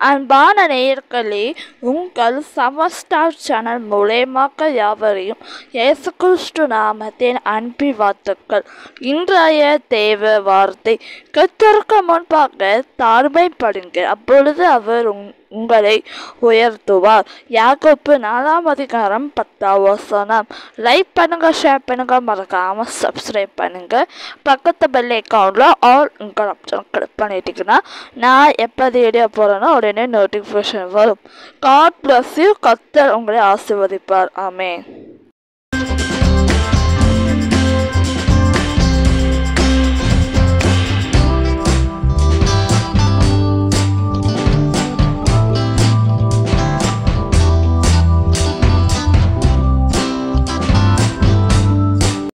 அன்பான நேயர்களே உங்கள் சமஸ்டார் சேனல் மூலயமாக யாவரையும் இயேசு கிறிஸ்து நாமத்தின் அன்பி வாழ்த்துக்கள் இன்றைய தேவ வார்த்தை கத்தருக்கு முன்பாக தாழ்மைப்படுங்க அப்பொழுது அவர் உங் உங்களை உயர்த்துவார் யாக்கோப்பு நாலாம் அதிகாரம் பத்தாம் வசனம் லைக் பண்ணுங்க ஷேர் பண்ணுங்க மறக்காம சப்ஸ்கிரைப் பண்ணுங்க பக்கத்து பெல் அக்கௌண்ட்ல ஆல் உங்கள் ஆப்ஷன் கிளிக் பண்ணிட்டீங்கன்னா நான் எப்போ வீடியோ போகிறேனோ உடனே நோட்டிஃபிகேஷன் வரும் காட் பிளஸ் யூ கத்தர் உங்களை ஆசீர்வதிப்பார் ஆமென்